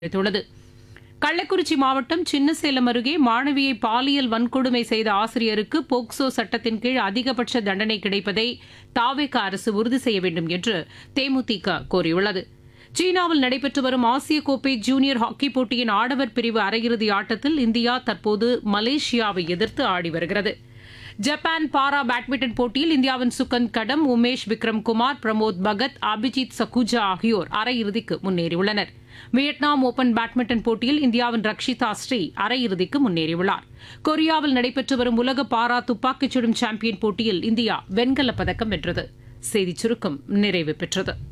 தெரிவித்துள்ளது கள்ளக்குறிச்சி மாவட்டம் சின்னசேலம் அருகே மாணவியை பாலியல் வன்கொடுமை செய்த ஆசிரியருக்கு போக்சோ சட்டத்தின் கீழ் அதிகபட்ச தண்டனை கிடைப்பதை தாவேக அரசு உறுதி செய்ய வேண்டும் என்று தேமுதிக கோரியுள்ளது சீனாவில் நடைபெற்று வரும் ஆசிய கோப்பை ஜூனியர் ஹாக்கி போட்டியின் ஆடவர் பிரிவு அரையிறுதி ஆட்டத்தில் இந்தியா தற்போது மலேசியாவை எதிர்த்து ஆடி வருகிறது ஜப்பான் பாரா பேட்மிண்டன் போட்டியில் இந்தியாவின் சுகந்த் கடம் உமேஷ் விக்ரம் குமார் பிரமோத் பகத் அபிஜித் சகுஜா ஆகியோர் அரையிறுதிக்கு முன்னேறியுள்ளனர் வியட்நாம் ஓபன் பேட்மிண்டன் போட்டியில் இந்தியாவின் ரக்ஷிதா ஸ்ரீ அரையிறுதிக்கு முன்னேறியுள்ளார் கொரியாவில் நடைபெற்று வரும் உலக பாரா துப்பாக்கிச் சுடும் சாம்பியன் போட்டியில் இந்தியா வெண்கலப் பதக்கம் வென்றது செய்திச் சுருக்கம் நிறைவு பெற்றது